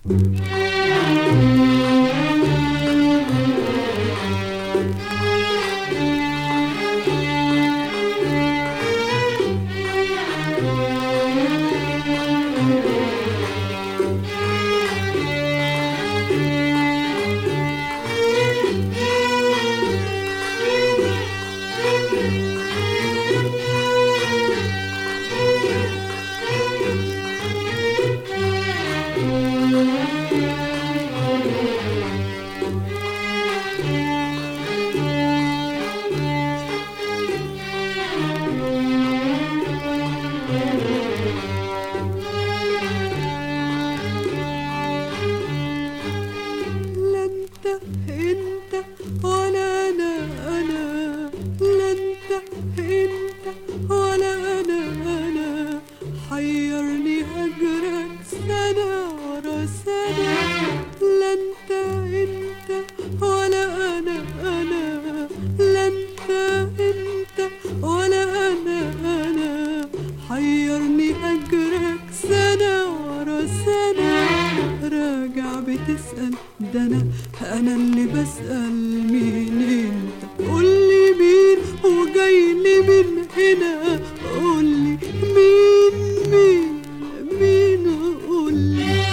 لا انت انت ولا انا انا لا انت انت ولا انا انا حيرني هجرك سنة ورا سنة لا انت انت ولا انا انا لا انت انت ولا انا انا حيرني هجرك سنة ورا سنة راجع بتسأل ده أنا أنا اللي بسأل مين أنت قولي مين وجاي لي من هنا قولي مين مين مين قولي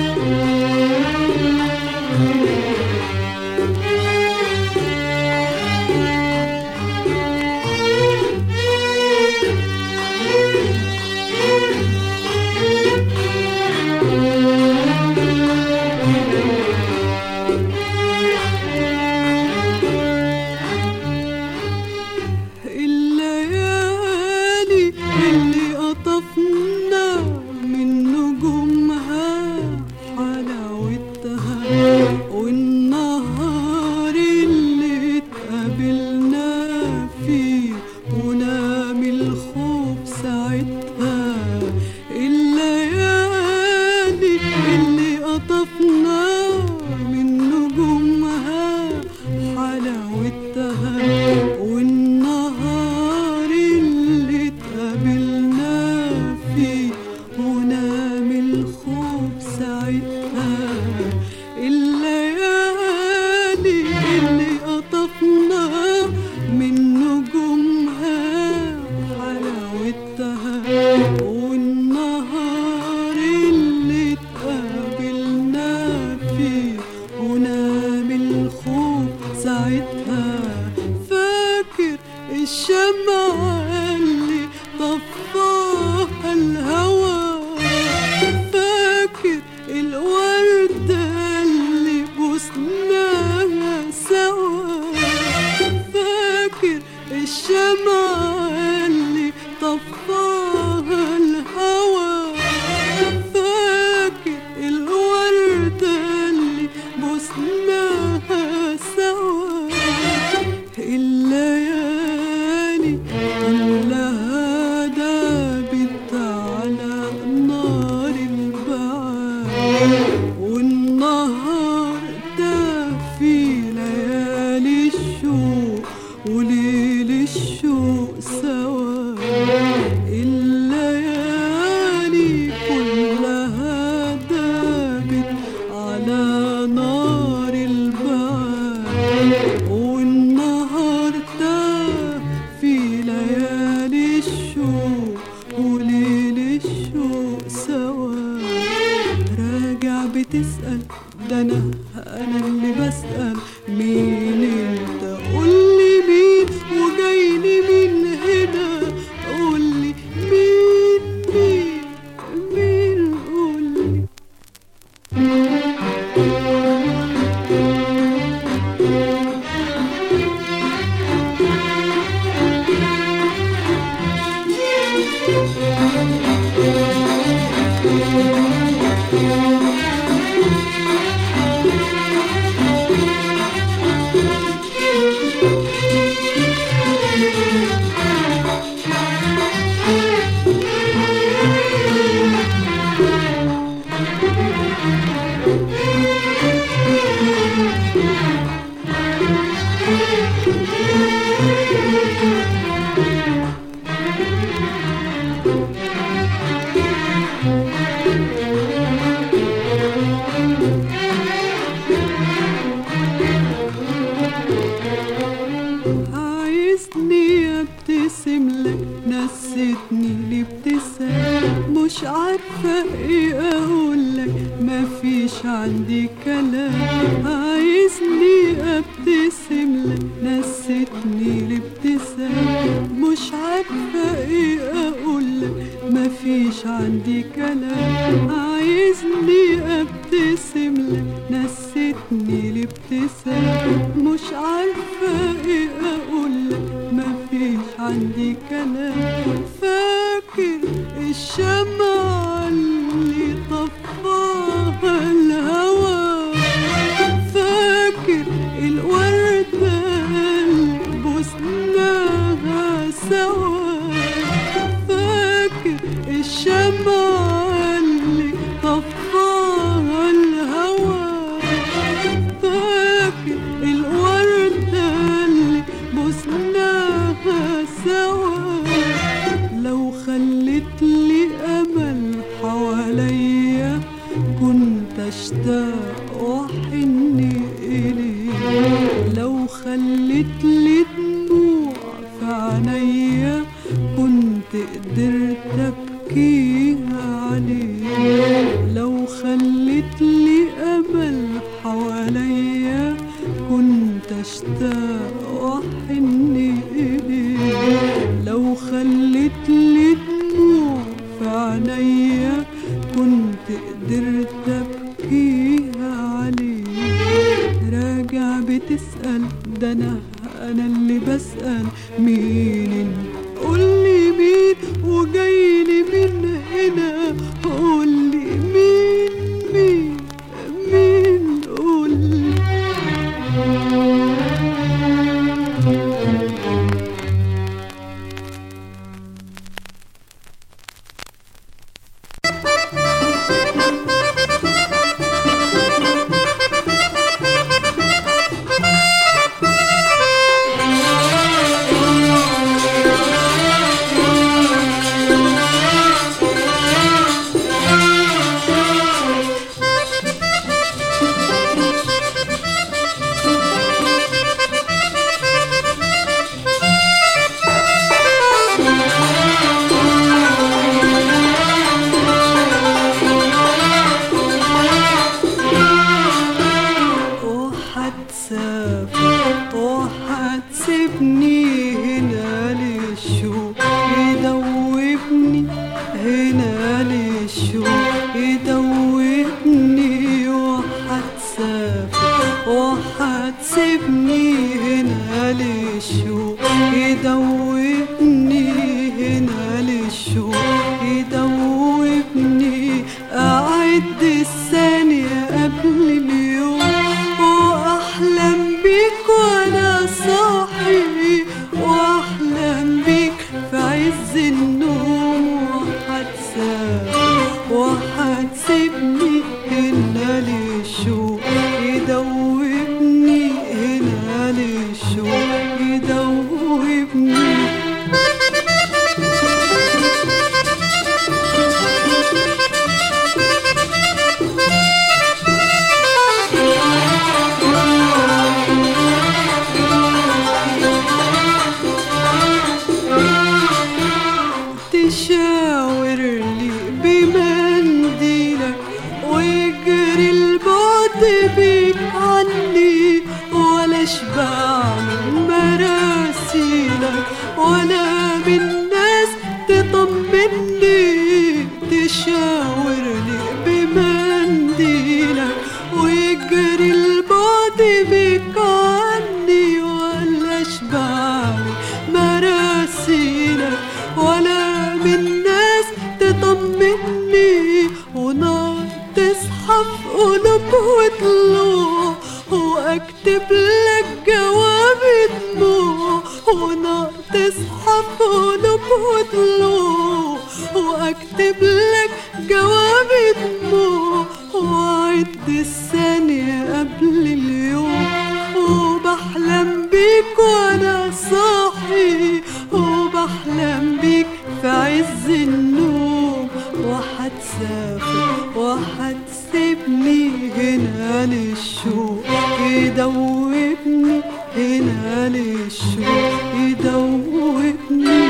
الليالي اللي قطفنا من نجومها حلاوتها والنهار اللي اتقابلنا فيه ونام الخوف ساعتها الليالي اللي قطفنا من نجومها حلاوتها والنهار اللي اتقابلنا فيه ونام الخوف ساعتها الليالي اللي قطفنا من نجومها حلاوتها والنهار اللي اتقابلنا فيه ونام الخوف ساعتها فاكر الشمعة اللي طفاها الهوى فاكر الوردة اللي بوسناها سوا فاكر الشمعة اللي طفاها الهوى فاكر الوردة اللي بوسناها سوا الليالي كلها دابت على نار البعاد والنهار ده في ليالي الشوق وليل الشوق سوا الليالي كلها دابت على نار البعاد والنهار ده في ليالي الشوق وليل الشوق سوا راجع بتسأل ده أنا أنا اللي بسأل مين أنت قولي مين وجاي لي من هنا قولي مين مين مين قولي مفيش عندي كلام عايزني ابتسم لك نستني الابتسام مش عارفة ايه اقول لك مفيش عندي كلام عايزني ابتسم لك نستني الابتسام مش عارفة ايه اقول لك مفيش عندي كلام فاكر الشمعة اللي طفاها الهوى فاكر الوردة اللي بوسناها سوا فاكر الشمعة اللي طفاها الهوى فاكر الوردة اللي بوسناها سوا لو خلت لي أمل حواليا كنت أشتاق وأحن إليه لو خلت لي دموع في عينيا كنت قدرت أبكيها عليه لو خلت لي أمل حواليا كنت أشتاق وأحن إليه لو خلت لي دموع في عينيا كنت قدرت أبكيها عليه راجع بتسأل ده أنا أنا اللي بسأل مين انت قولي مين وجايلي من هنا قولي مين مين مين قولي وحتسافر وحتسيبني هنا للشوق يدوبني هنا للشوق يدوبني وحتسافر وحتسيبني هنا للشوق يدوبني هنا للشوق يدوبني أعد الثانية قبل اليوم وأحلم بيك وأنا صاحي وأحلم بيك في عز النوم وحتسافر وحتسيبني هنا للشوق يدوبني هنا للشوق يدوبني تشاور لي بمنديلك ويجري البعد بيك عني ولا اشبع من مراسيلك ولا من ناس تطمني تشاور لي بمنديلك ويجري البعد بيك عني ولا اشبع من مراسيلك ولا من ناس تطمني ونار تصحى في قلوب وطلوع واكتب لك جواب دموع ونار تصحى في قلوب وطلوع واكتب لك جواب دموع واعد الثانية قبل اليوم وبحلم بيك وانا صاحي وبحلم بيك في عز النوم وحتسافر وحتسيبني هنا للشوق يدوبني هنا للشوق يدوبني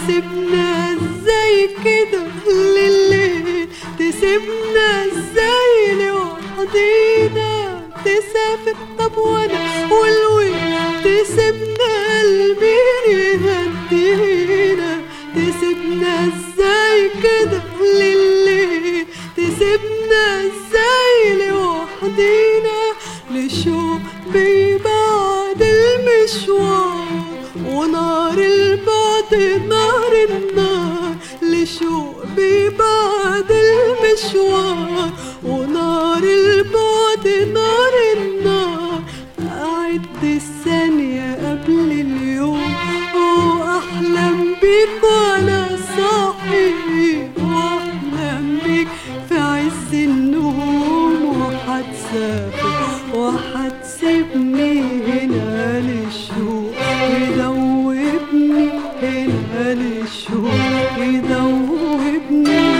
تسيبنا ازاي كده لليل تسيبنا ازاي لوحدينا تسافر طب وانا والويل تسيبنا المين يهدينا تسيبنا ازاي كده لليل تسيبنا ازاي لوحدينا لشوق بيبعد المشوار ونار البعد نار النار لشوق بيبعد المشوار ونار البعد نار النار أعد الثانية قبل اليوم وأحلم بيك وأنا صاحي وأحلم بيك في عز النوم وهتسافر وهتسيبني هنا للشوق يدوبني هنا للشوق يدوبني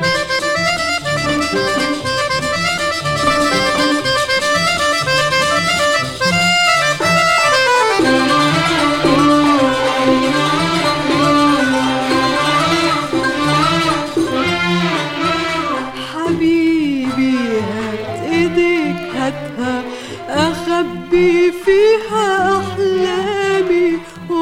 حبيبي هات ايديك هاتها اخبي فيها احلامي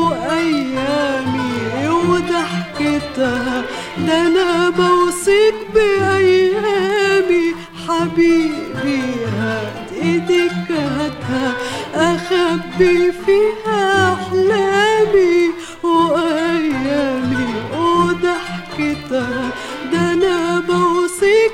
وايامي وضحكتها ده انا بوصيك بايامي حبيبي هات ايديك هاتها اخبي فيها احلامي وايامي وضحكتها ده انا بوصيك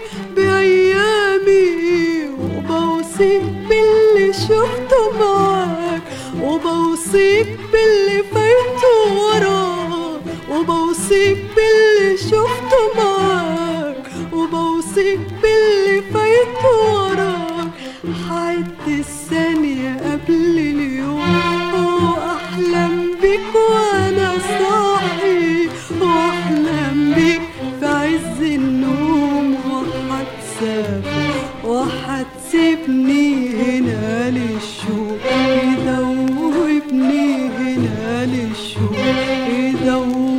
بايامي وبوصيك باللي شفته معاك وبوصيك باللي فايته وراك وبوصيك باللي شفته معاك وبوصيك باللي فايته وراك حد الثانية قبل اليوم وأحلم بيك وأنا صاحي وأحلم بيك في عز النوم وهتسافر وهتسيبني هنا للشوق يدوبني هنا للشوق يدوبني